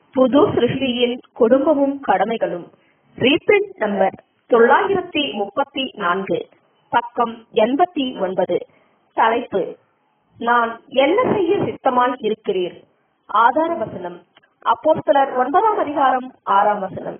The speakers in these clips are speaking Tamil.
புது சிருஷ்டியின் குடும்பமும் கடமைகளும் ரீபிரிண்ட் நம்பர் தொள்ளாயிரத்தி முப்பத்தி நான்கு பக்கம் எண்பத்தி ஒன்பது தலைப்பு நான் என்ன செய்ய சித்தமாய் இருக்கிறீர் ஆதார வசனம் அப்போஸ்தலர் ஒன்பதாம் அதிகாரம் ஆறாம் வசனம்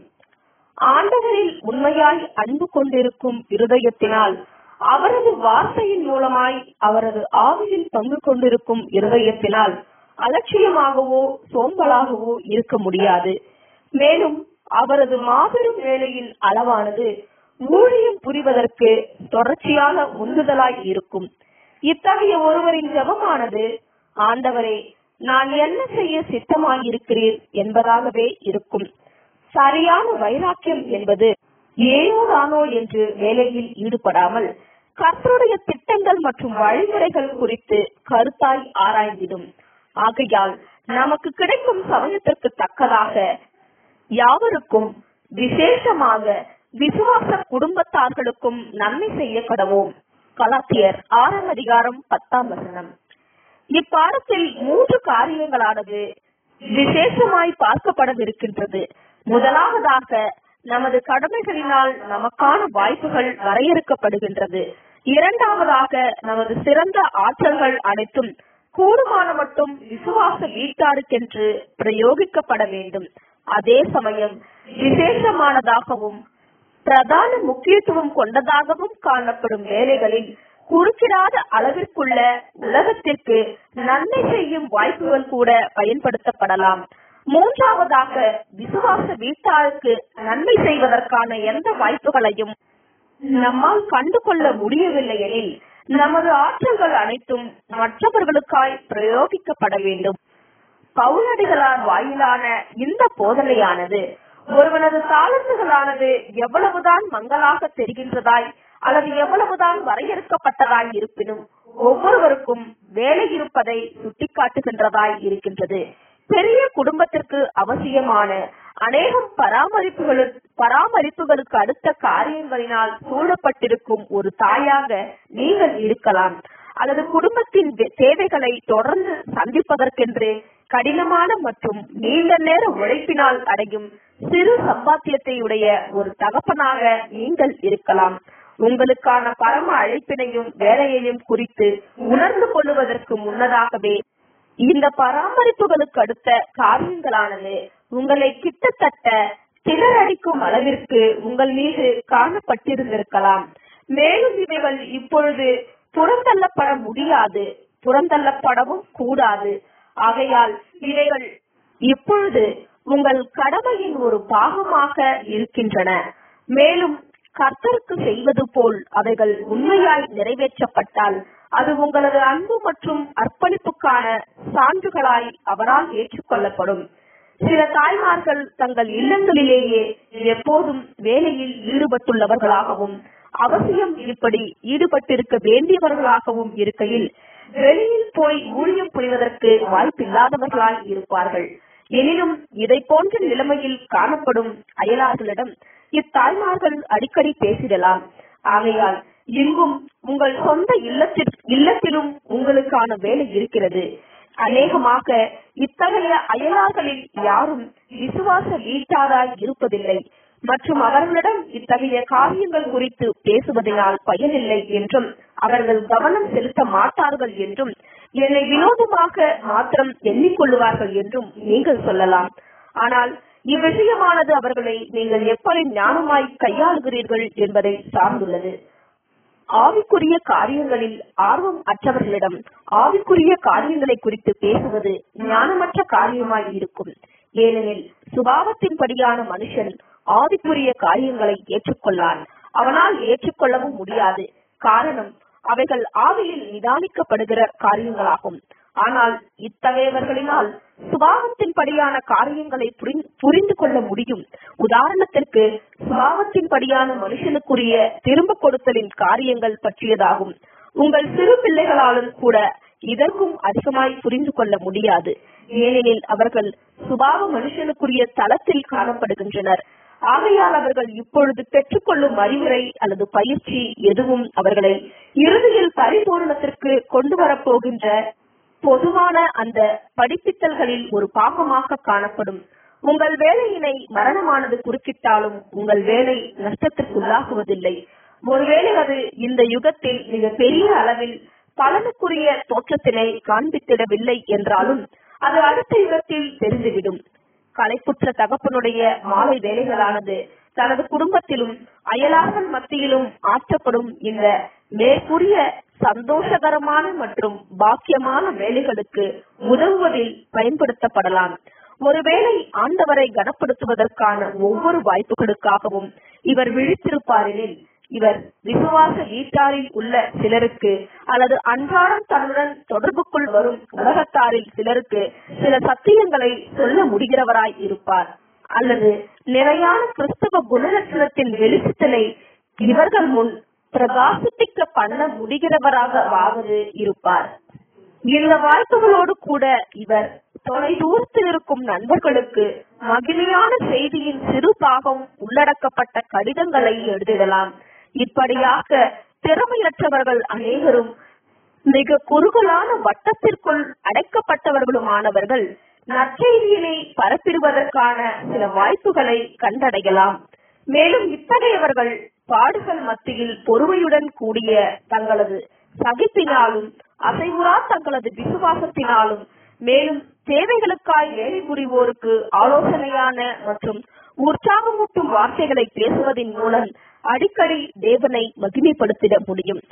ஆண்டவரில் உண்மையாய் அன்பு கொண்டிருக்கும் இருதயத்தினால் அவரது வார்த்தையின் மூலமாய் அவரது ஆவியில் பங்கு கொண்டிருக்கும் இருதயத்தினால் அலட்சியமாகவோ சோம்பலாகவோ இருக்க முடியாது மேலும் அவரது மாபெரும் வேலையின் அளவானது ஊழியம் புரிவதற்கு தொடர்ச்சியான உந்துதலாய் இருக்கும் இத்தகைய ஒருவரின் ஜெபமானது ஆண்டவரே நான் என்ன செய்ய சித்தமாயிருக்கிறீர் என்பதாகவே இருக்கும் சரியான வைராக்கியம் என்பது ஏனோ தானோ என்று வேலையில் ஈடுபடாமல் கர்த்தருடைய திட்டங்கள் மற்றும் வழிமுறைகள் குறித்து கருத்தாய் ஆராய்ந்திடும் ஆகையால் நமக்கு கிடைக்கும் சமயத்திற்கு தக்கதாக யாவருக்கும் விசேஷமாக விசுவாச குடும்பத்தார்களுக்கும் நன்மை செய்ய கடவோம் கலாத்தியர் ஆறாம் அதிகாரம் பத்தாம் வசனம் இப்பாடத்தில் மூன்று காரியங்களானது விசேஷமாய் பார்க்கப்படவிருக்கின்றது முதலாவதாக நமது கடமைகளினால் நமக்கான வாய்ப்புகள் வரையறுக்கப்படுகின்றது இரண்டாவதாக நமது சிறந்த ஆற்றல்கள் அனைத்தும் கூடுமான மட்டும் விசுவாச வீட்டாருக்கென்று பிரயோகிக்கப்பட வேண்டும் அதே சமயம் விசேஷமானதாகவும் பிரதான முக்கியத்துவம் கொண்டதாகவும் காணப்படும் வேலைகளில் குறுக்கிடாத அளவிற்குள்ள உலகத்திற்கு நன்மை செய்யும் வாய்ப்புகள் கூட பயன்படுத்தப்படலாம் மூன்றாவதாக விசுவாச வீட்டாருக்கு நன்மை செய்வதற்கான எந்த வாய்ப்புகளையும் நம்மால் கண்டு கொள்ள முடியவில்லை எனில் நமது ஆற்றல்கள் அனைத்தும் மற்றவர்களுக்காய் பிரயோகிக்கப்பட வேண்டும் பவுலடிகளார் வாயிலான இந்த போதனையானது ஒருவனது தாளந்துகளானது எவ்வளவுதான் மங்களாக தெரிகின்றதாய் அல்லது எவ்வளவுதான் வரையறுக்கப்பட்டதாய் இருப்பினும் ஒவ்வொருவருக்கும் வேலை இருப்பதை சுட்டிக்காட்டுகின்றதாய் இருக்கின்றது பெரிய குடும்பத்திற்கு அவசியமான அநேகம் பராமரிப்புகளு பராமரிப்புகளுக்கு அடுத்த காரியங்களினால் சூழப்பட்டிருக்கும் ஒரு தாயாக நீங்கள் இருக்கலாம் அல்லது குடும்பத்தின் தேவைகளை தொடர்ந்து சந்திப்பதற்கென்று கடினமான மற்றும் நீண்ட நேர உழைப்பினால் அடையும் சிறு சம்பாத்தியத்தை உடைய ஒரு தகப்பனாக நீங்கள் இருக்கலாம் உங்களுக்கான பரம அழைப்பினையும் வேலையையும் குறித்து உணர்ந்து கொள்வதற்கு முன்னதாகவே இந்த பராமரிப்புகளுக்கு அடுத்த காரியங்களானது உங்களை கிட்டத்தட்ட திணறடிக்கும் அளவிற்கு உங்கள் மீது காணப்பட்டிருந்திருக்கலாம் மேலும் இவைகள் இப்பொழுது புறந்தள்ளப்பட முடியாது புறந்தள்ளப்படவும் கூடாது ஆகையால் இவைகள் இப்பொழுது உங்கள் கடமையின் ஒரு பாகமாக இருக்கின்றன மேலும் கர்த்தருக்கு செய்வது போல் அவைகள் உண்மையாய் நிறைவேற்றப்பட்டால் அது உங்களது அன்பு மற்றும் அர்ப்பணிப்புக்கான சான்றுகளாய் அவரால் ஏற்றுக்கொள்ளப்படும் சில தாய்மார்கள் தங்கள் இல்லங்களிலேயே எப்போதும் வேலையில் ஈடுபட்டுள்ளவர்களாகவும் அவசியம் இப்படி ஈடுபட்டிருக்க வேண்டியவர்களாகவும் இருக்கையில் வெளியில் போய் ஊழியம் புரிவதற்கு வாய்ப்பில்லாதவர்களாய் இருப்பார்கள் எனினும் இதை போன்ற நிலைமையில் காணப்படும் அயலார்களிடம் இத்தாய்மார்கள் அடிக்கடி பேசிடலாம் ஆகையால் இங்கும் உங்கள் சொந்த இல்லத்தில் இல்லத்திலும் உங்களுக்கான வேலை இருக்கிறது அநேகமாக இத்தகைய அயலார்களில் யாரும் விசுவாச வீட்டாராய் இருப்பதில்லை மற்றும் அவர்களிடம் இத்தகைய காரியங்கள் குறித்து பேசுவதனால் பயனில்லை என்றும் அவர்கள் கவனம் செலுத்த மாட்டார்கள் என்றும் என்னை வினோதமாக மாத்திரம் எண்ணிக்கொள்ளுவார்கள் என்றும் நீங்கள் சொல்லலாம் ஆனால் இவ்விஷயமானது அவர்களை நீங்கள் எப்படி ஞானமாய் கையாளுகிறீர்கள் என்பதை சார்ந்துள்ளது ஆவிக்குரிய காரியங்களில் ஆர்வம் அற்றவர்களிடம் ஆவிக்குரிய காரியங்களை குறித்து பேசுவது ஞானமற்ற காரியமாய் இருக்கும் ஏனெனில் சுபாவத்தின்படியான மனுஷன் ஆவிக்குரிய காரியங்களை ஏற்றுக்கொள்ளான் அவனால் ஏற்றுக்கொள்ளவும் முடியாது காரணம் அவைகள் ஆவியில் நிதானிக்கப்படுகிற காரியங்களாகும் ஆனால் இத்தகையவர்களினால் சுபாவத்தின்படியான காரியங்களை புரிந்து கொள்ள முடியும் உதாரணத்திற்கு சுபாவத்தின்படியான மனுஷனுக்குரிய திரும்ப கொடுத்தலின் காரியங்கள் பற்றியதாகும் உங்கள் சிறு பிள்ளைகளாலும் கூட இதற்கும் அதிகமாய் புரிந்து கொள்ள முடியாது ஏனெனில் அவர்கள் சுபாவ மனுஷனுக்குரிய தளத்தில் காணப்படுகின்றனர் ஆகையால் அவர்கள் இப்பொழுது பெற்றுக்கொள்ளும் அறிவுரை அல்லது பயிற்சி எதுவும் அவர்களை இறுதியில் பரிபூரணத்திற்கு கொண்டு வரப்போகின்ற பொதுவான அந்த படிப்பித்தல்களில் ஒரு பாகமாக காணப்படும் உங்கள் வேலையினை மரணமானது குறுக்கிட்டாலும் உங்கள் வேலை நஷ்டத்திற்குள்ளாகுவதில்லை ஒருவேளை அது இந்த யுகத்தில் மிக பெரிய அளவில் பலனுக்குரிய தோற்றத்தினை காண்பித்திடவில்லை என்றாலும் அது அடுத்த யுகத்தில் தெரிந்துவிடும் களைப்புற்ற தகப்பனுடைய மாலை வேலைகளானது தனது குடும்பத்திலும் அயலார்கள் மத்தியிலும் ஆற்றப்படும் இந்த மேற்கூறிய சந்தோஷகரமான மற்றும் பாக்கியமான வேலைகளுக்கு உதவுவதில் பயன்படுத்தப்படலாம் ஒருவேளை ஆண்டவரை கனப்படுத்துவதற்கான ஒவ்வொரு வாய்ப்புகளுக்காகவும் இவர் விழித்திருப்பாரெனில் இவர் விசுவாச வீட்டாரில் உள்ள சிலருக்கு அல்லது அன்றாடம் தன்னுடன் தொடர்புக்குள் வரும் உலகத்தாரில் சிலருக்கு சில சத்தியங்களை சொல்ல முடிகிறவராய் இருப்பார் அல்லது நிறையான கிறிஸ்தவ குணலட்சணத்தின் வெளிச்சத்தினை இவர்கள் முன் பிரகாசிப்பிக்க பண்ண முடிகிறவராகவாவது இருப்பார் இந்த வாய்ப்புகளோடு கூட இவர் தொலை தூரத்தில் இருக்கும் நண்பர்களுக்கு மகிழ்ச்சியான செய்தியின் சிறு பாகம் உள்ளடக்கப்பட்ட கடிதங்களை எழுதிடலாம் இப்படியாக திறமையற்றவர்கள் அனைவரும் மிக குறுகலான வட்டத்திற்குள் அடைக்கப்பட்டவர்களுமானவர்கள் நற்செய்தியினை பரப்பிடுவதற்கான சில வாய்ப்புகளை கண்டடையலாம் மேலும் இத்தகையவர்கள் பாடுகள் மத்தியில் பொறுமையுடன் கூடிய தங்களது சகிப்பினாலும் அசைவுறா தங்களது விசுவாசத்தினாலும் மேலும் தேவைகளுக்காய் வேலை புரிவோருக்கு ஆலோசனையான மற்றும் உற்சாகமூட்டும் வார்த்தைகளை பேசுவதன் மூலம் அடிக்கடி தேவனை மகிமைப்படுத்திட முடியும்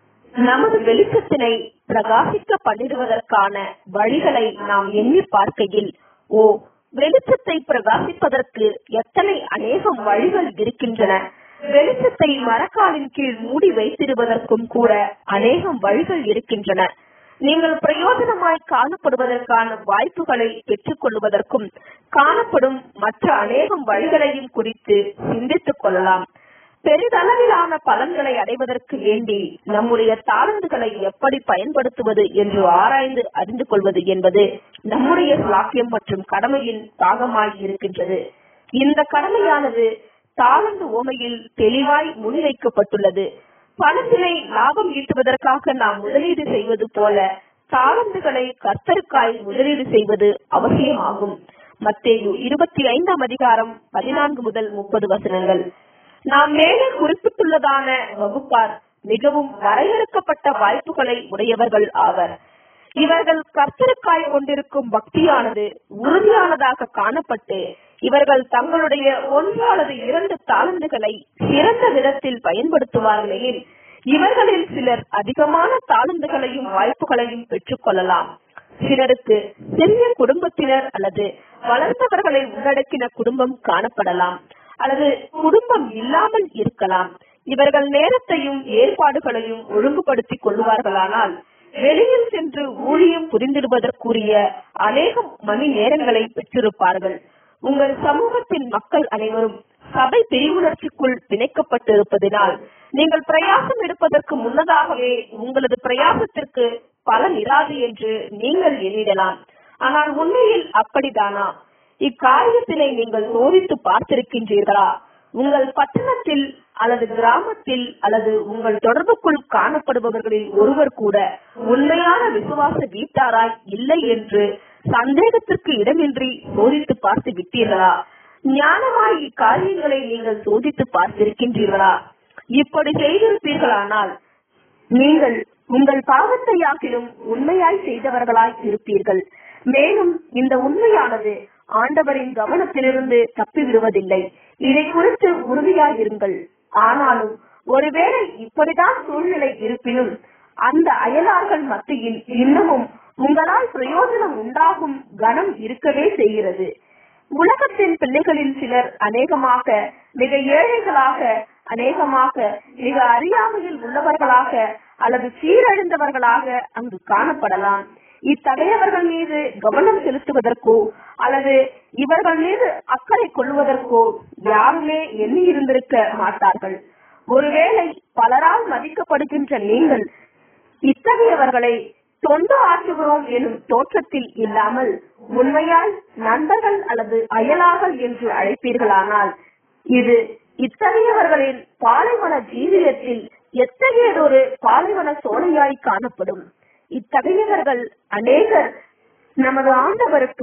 நமது வெளிச்சத்தினை பிரகாசிக்க பண்ணிடுவதற்கான வழிகளை நாம் எண்ணி பார்க்கையில் ஓ வெளிச்சத்தை பிரகாசிப்பதற்கு எத்தனை அநேகம் வழிகள் இருக்கின்றன வெளிச்சத்தை மரக்காலின் கீழ் மூடி வைத்திடுவதற்கும் கூட அநேகம் வழிகள் இருக்கின்றன நீங்கள் பிரயோஜனமாய் காணப்படுவதற்கான வாய்ப்புகளை பெற்றுக் கொள்வதற்கும் காணப்படும் மற்ற அநேகம் வழிகளையும் குறித்து சிந்தித்துக் கொள்ளலாம் பெரிதளவிலான பலன்களை அடைவதற்கு வேண்டி நம்முடைய தாளந்துகளை எப்படி பயன்படுத்துவது என்று ஆராய்ந்து அறிந்து கொள்வது என்பது நம்முடைய சாக்கியம் மற்றும் கடமையின் பாகமாய் இருக்கின்றது இந்த கடமையானது தாளந்து ஓமையில் தெளிவாய் முன்வைக்கப்பட்டுள்ளது பணத்தினை லாபம் ஈட்டுவதற்காக நாம் முதலீடு செய்வது போல தாளந்துகளை கர்த்தருக்காய் முதலீடு செய்வது அவசியமாகும் மத்தேயு இருபத்தி ஐந்தாம் அதிகாரம் பதினான்கு முதல் முப்பது வசனங்கள் நாம் மேலே குறிப்பிட்டுள்ளதான வகுப்பார் மிகவும் வரையறுக்கப்பட்ட வாய்ப்புகளை உடையவர்கள் ஆவர் இவர்கள் கர்த்தருக்காய் கொண்டிருக்கும் பக்தியானது உறுதியானதாக காணப்பட்டு இவர்கள் தங்களுடைய ஒன்று அல்லது இரண்டு தாளந்துகளை சிறந்த விதத்தில் பயன்படுத்துவார்களெனில் இவர்களில் சிலர் அதிகமான தாளந்துகளையும் வாய்ப்புகளையும் பெற்றுக் கொள்ளலாம் சிலருக்கு சிறிய குடும்பத்தினர் அல்லது வளர்ந்தவர்களை உள்ளடக்கின குடும்பம் காணப்படலாம் அல்லது குடும்பம் இல்லாமல் இருக்கலாம் இவர்கள் நேரத்தையும் ஏற்பாடுகளையும் ஒழுங்குபடுத்திக் கொள்வார்களானால் வெளியில் சென்று ஊழியம் புரிந்திடுவதற்குரிய அநேகம் மணி நேரங்களை பெற்றிருப்பார்கள் உங்கள் சமூகத்தின் மக்கள் அனைவரும் சபை பிரிவுணர்ச்சிக்குள் பிணைக்கப்பட்டிருப்பதினால் நீங்கள் பிரயாசம் எடுப்பதற்கு முன்னதாகவே உங்களது பிரயாசத்திற்கு பலன் இராது என்று நீங்கள் எண்ணிடலாம் ஆனால் உண்மையில் அப்படித்தானா இக்காரியத்தினை நீங்கள் சோதித்து பார்த்திருக்கின்றீர்களா உங்கள் பட்டணத்தில் அல்லது கிராமத்தில் அல்லது உங்கள் தொடர்புக்குள் காணப்படுபவர்களில் ஒருவர் கூட உண்மையான விசுவாச வீட்டாராய் இல்லை என்று சந்தேகத்திற்கு இடமின்றி சோதித்து பார்த்து விட்டீர்களா ஞானமாய் இக்காரியங்களை நீங்கள் சோதித்து பார்த்திருக்கின்றீர்களா இப்படி செய்திருப்பீர்களானால் நீங்கள் உங்கள் பாவத்தையாகிலும் உண்மையாய் செய்தவர்களாய் இருப்பீர்கள் மேலும் இந்த உண்மையானது ஆண்டவரின் கவனத்திலிருந்து தப்பி விடுவதில்லை இதை குறித்து உறுதியாயிருங்கள் ஆனாலும் ஒருவேளை இப்படிதான் சூழ்நிலை இருப்பினும் அந்த அயலார்கள் மத்தியில் இன்னமும் உங்களால் பிரயோஜனம் உண்டாகும் கனம் இருக்கவே செய்கிறது உலகத்தின் பிள்ளைகளில் சிலர் அநேகமாக மிக ஏழைகளாக அநேகமாக மிக அறியாமையில் உள்ளவர்களாக அல்லது சீரழிந்தவர்களாக அங்கு காணப்படலாம் இத்தகையவர்கள் மீது கவனம் செலுத்துவதற்கோ அல்லது இவர்கள் மீது அக்கறை கொள்வதற்கோ யாருமே எண்ணி இருந்திருக்க மாட்டார்கள் ஒருவேளை பலரால் மதிக்கப்படுகின்ற நீங்கள் இத்தகையவர்களை தொண்டு ஆற்றுகிறோம் எனும் தோற்றத்தில் இல்லாமல் உண்மையால் நண்பர்கள் அல்லது அயலார்கள் என்று அழைப்பீர்களானால் இது இத்தகையவர்களின் பாலைவன ஜீவியத்தில் எத்தகையதொரு பாலைவன சோலையாய் காணப்படும் இத்தகையவர்கள் அநேகர் நமது ஆண்டவருக்கு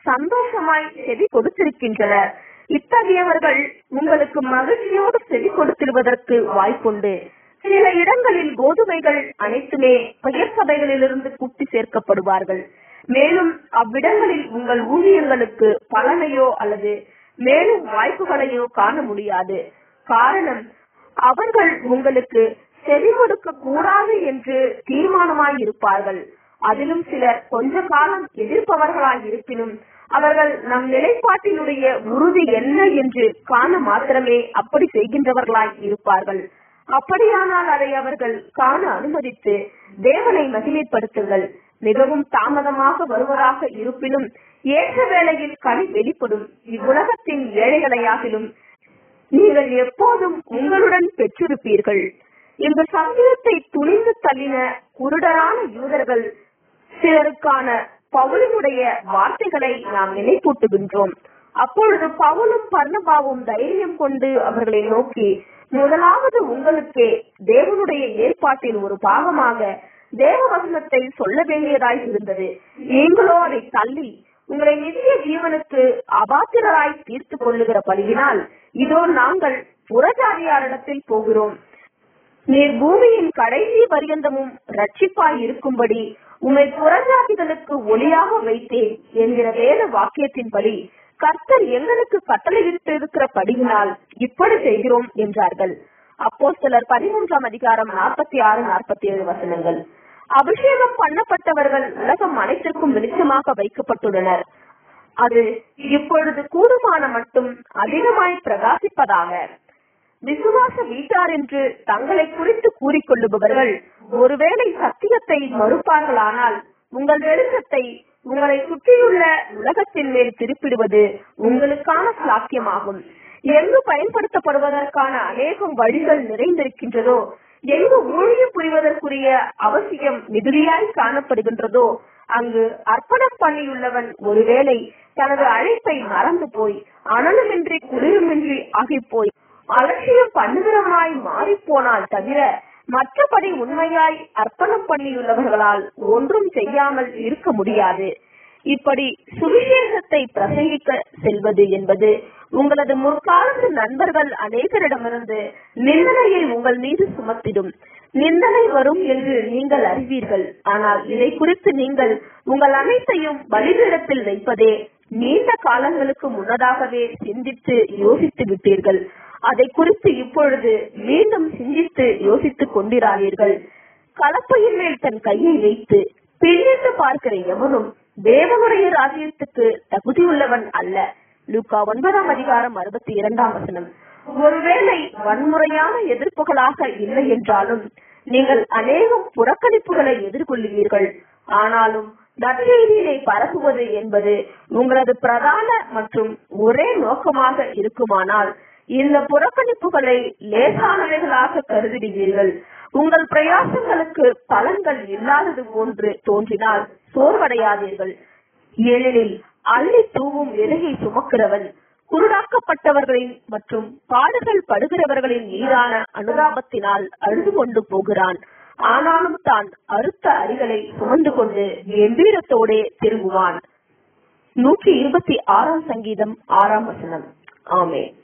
சந்தோஷமாய் செவி கொடுத்திருக்கின்றனர் இத்தகையவர்கள் உங்களுக்கு மகிழ்ச்சியோடு செவி கொடுத்திருவதற்கு வாய்ப்புண்டு சில இடங்களில் கோதுமைகள் அனைத்துமே பெயர் சபைகளிலிருந்து கூட்டி சேர்க்கப்படுவார்கள் மேலும் அவ்விடங்களில் உங்கள் ஊழியங்களுக்கு பலனையோ அல்லது மேலும் வாய்ப்புகளையோ காண முடியாது காரணம் அவர்கள் உங்களுக்கு செவி கொடுக்க கூடாது என்று தீர்மானமாய் இருப்பார்கள் அதிலும் சிலர் கொஞ்ச காலம் எதிர்ப்பவர்களாய் இருப்பினும் அவர்கள் நம் நிலைப்பாட்டினுடைய உறுதி என்ன என்று காண மாத்திரமே அப்படி செய்கின்றவர்களாய் இருப்பார்கள் அப்படியானால் அதை அவர்கள் காண அனுமதித்து தேவனை மகிமைப்படுத்துங்கள் மிகவும் தாமதமாக வருவதாக இருப்பினும் ஏற்ற வேளையில் கனி வெளிப்படும் இவ்வுலகத்தின் ஏழைகளையாகிலும் நீங்கள் எப்போதும் உங்களுடன் பெற்றிருப்பீர்கள் இந்த சத்தியத்தை துணிந்து தள்ளின குருடரான யூதர்கள் சிலருக்கான பவுலினுடைய வார்த்தைகளை நாம் நினைப்பூட்டுகின்றோம் அப்பொழுது பவுலும் பர்ணபாவும் தைரியம் கொண்டு அவர்களை நோக்கி முதலாவது உங்களுக்கே தேவனுடைய ஏற்பாட்டின் ஒரு பாகமாக தேவ வசனத்தை சொல்ல வேண்டியதாய் இருந்தது நீங்களோ அதை தள்ளி உங்களை நித்திய ஜீவனுக்கு அபாத்திரராய் தீர்த்து கொள்ளுகிற பலியினால் இதோ நாங்கள் புறஜாதியாரிடத்தில் போகிறோம் நீர் பூமியின் கடைசி பரியந்தமும் ரட்சிப்பாய் இருக்கும்படி உம்மை புறஜாதிகளுக்கு ஒளியாக வைத்தேன் என்கிற வேத வாக்கியத்தின்படி கர்த்தர் எங்களுக்கு கட்டளையிட்டிருக்கிற படியினால் இப்படி செய்கிறோம் என்றார்கள் அப்போ சிலர் பதிமூன்றாம் அதிகாரம் நாற்பத்தி ஆறு நாற்பத்தி ஏழு வசனங்கள் அபிஷேகம் பண்ணப்பட்டவர்கள் உலகம் அனைத்திற்கும் வெளிச்சமாக வைக்கப்பட்டுள்ளனர் அது இப்பொழுது கூடுமான மட்டும் அதிகமாய் பிரகாசிப்பதாக விசுவாச வீட்டார் என்று தங்களை குறித்து கூறிக்கொள்ளுபவர்கள் ஒருவேளை சத்தியத்தை மறுப்பார்களானால் உங்கள் வெளிச்சத்தை உங்களை சுற்றியுள்ள உலகத்தின் மேல் திருப்பிடுவது உங்களுக்கான சாக்கியமாகும் எங்கு பயன்படுத்தப்படுவதற்கான அநேகம் வழிகள் நிறைந்திருக்கின்றதோ எங்கு ஊழியம் புரிவதற்குரிய அவசியம் மிகுதியாய் காணப்படுகின்றதோ அங்கு அர்ப்பணம் பண்ணியுள்ளவன் ஒருவேளை தனது அழைப்பை மறந்து போய் அனலுமின்றி குளிருமின்றி ஆகிப்போய் அலட்சியம் பண்ணுகிறவனாய் மாறிப்போனால் தவிர மற்றபடி உண்மையாய் அர்ப்பணம் பண்ணியுள்ளவர்களால் ஒன்றும் செய்யாமல் இருக்க முடியாது இப்படி சுவிசேஷத்தை பிரசங்கிக்க செல்வது என்பது உங்களது முற்காலத்து நண்பர்கள் அநேகரிடமிருந்து நிந்தனையை உங்கள் மீது சுமத்திடும் நிந்தனை வரும் என்று நீங்கள் அறிவீர்கள் ஆனால் இதை குறித்து நீங்கள் உங்கள் அனைத்தையும் பலிபீடத்தில் வைப்பதே நீண்ட காலங்களுக்கு முன்னதாகவே சிந்தித்து யோசித்து விட்டீர்கள் அதை குறித்து இப்பொழுது மீண்டும் சிந்தித்து யோசித்துக் கொண்டிராதீர்கள் கலப்பையின் மேல் தன் கையை வைத்து பின்னிட்டு பார்க்கிற எவனும் தேவனுடைய ராஜ்யத்துக்கு தகுதியுள்ளவன் அல்ல லூக்கா ஒன்பதாம் அதிகாரம் அறுபத்தி இரண்டாம் வசனம் ஒருவேளை வன்முறையான எதிர்ப்புகளாக இல்லை என்றாலும் நீங்கள் அநேகம் புறக்கணிப்புகளை எதிர்கொள்ளுவீர்கள் ஆனாலும் நற்செய்தியை பரப்புவது என்பது உங்களது பிரதான மற்றும் ஒரே நோக்கமாக இருக்குமானால் இந்த புறக்கணிப்புகளை லேசானவைகளாக கருதுகிறீர்கள் உங்கள் பிரயாசங்களுக்கு பலன்கள் இல்லாதது போன்று தோன்றினால் சோர்வடையாதீர்கள் ஏனெனில் அள்ளி தூவும் எதையை சுமக்கிறவன் குருடாக்கப்பட்டவர்களின் மற்றும் பாடுகள் படுகிறவர்களின் மீதான அனுதாபத்தினால் அழுது கொண்டு போகிறான் ஆனாலும் தான் அறுத்த அரிகளை சுமந்து கொண்டு கம்பீரத்தோடே திரும்புவான் நூற்றி இருபத்தி ஆறாம் சங்கீதம் ஆறாம் வசனம் ஆமே